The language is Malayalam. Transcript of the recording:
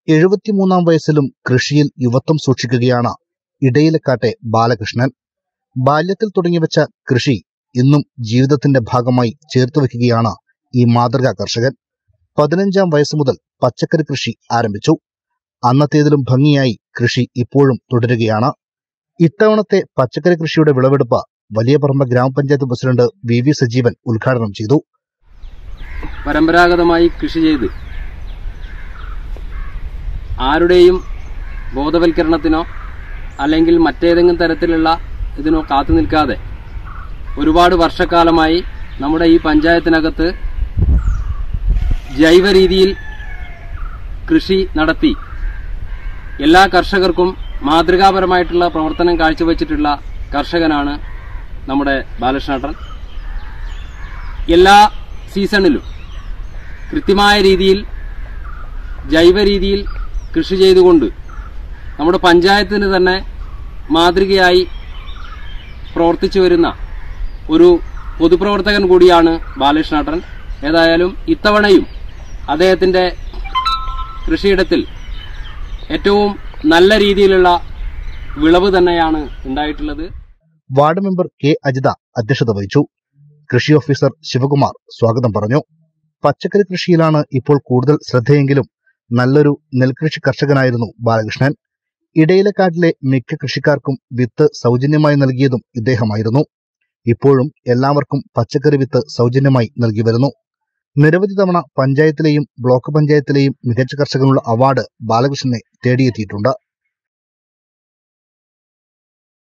എഴുപത്തിമൂന്നാം വയസ്സിലും കൃഷിയിൽ യുവത്വം സൂക്ഷിക്കുകയാണ് ഇടയിലക്കാട്ടെ ബാലകൃഷ്ണൻ ബാല്യത്തിൽ തുടങ്ങിവെച്ച കൃഷി ഇന്നും ജീവിതത്തിന്റെ ഭാഗമായി ചേർത്തുവെക്കുകയാണ് ഈ മാതൃകാ കർഷകൻ പതിനഞ്ചാം വയസ്സ് മുതൽ പച്ചക്കറി കൃഷി ആരംഭിച്ചു അന്നത്തേതിലും ഭംഗിയായി കൃഷി ഇപ്പോഴും തുടരുകയാണ് ഇത്തവണത്തെ പച്ചക്കറി കൃഷിയുടെ വിളവെടുപ്പ് വലിയ പറമ്പ ഗ്രാമപഞ്ചായത്ത് പ്രസിഡന്റ് വി വി സജീവൻ ഉദ്ഘാടനം ചെയ്തു പരമ്പരാഗതമായി കൃഷി ചെയ്ത് ആരുടെയും ബോധവൽക്കരണത്തിനോ അല്ലെങ്കിൽ മറ്റേതെങ്കിലും തരത്തിലുള്ള ഇതിനോ കാത്തു നിൽക്കാതെ ഒരുപാട് വർഷക്കാലമായി നമ്മുടെ ഈ പഞ്ചായത്തിനകത്ത് ജൈവ രീതിയിൽ കൃഷി നടത്തി എല്ലാ കർഷകർക്കും മാതൃകാപരമായിട്ടുള്ള പ്രവർത്തനം കാഴ്ചവെച്ചിട്ടുള്ള കർഷകനാണ് നമ്മുടെ ബാലകൃഷ്ണേട്ടൻ എല്ലാ സീസണിലും കൃത്യമായ രീതിയിൽ ജൈവ രീതിയിൽ കൃഷി ചെയ്തുകൊണ്ട് നമ്മുടെ പഞ്ചായത്തിന് തന്നെ മാതൃകയായി പ്രവർത്തിച്ചു വരുന്ന ഒരു പൊതുപ്രവർത്തകൻ കൂടിയാണ് ബാലകൃഷ്ണേട്ടൻ ഏതായാലും ഇത്തവണയും അദ്ദേഹത്തിൻ്റെ കൃഷിയിടത്തിൽ ഏറ്റവും നല്ല രീതിയിലുള്ള വിളവ് തന്നെയാണ് ഉണ്ടായിട്ടുള്ളത് വാർഡ് മെമ്പർ കെ അജിത അധ്യക്ഷത വഹിച്ചു കൃഷി ഓഫീസർ ശിവകുമാർ സ്വാഗതം പറഞ്ഞു പച്ചക്കറി കൃഷിയിലാണ് ഇപ്പോൾ കൂടുതൽ ശ്രദ്ധയെങ്കിലും നല്ലൊരു നെൽകൃഷി കർഷകനായിരുന്നു ബാലകൃഷ്ണൻ ഇടയിലക്കാട്ടിലെ മിക്ക കൃഷിക്കാർക്കും വിത്ത് സൗജന്യമായി നൽകിയതും ഇദ്ദേഹമായിരുന്നു ഇപ്പോഴും എല്ലാവർക്കും പച്ചക്കറി വിത്ത് സൗജന്യമായി നൽകി വരുന്നു നിരവധി തവണ പഞ്ചായത്തിലെയും ബ്ലോക്ക് പഞ്ചായത്തിലെയും മികച്ച കർഷകനുള്ള അവാർഡ് ബാലകൃഷ്ണനെ തേടിയെത്തിയിട്ടുണ്ട്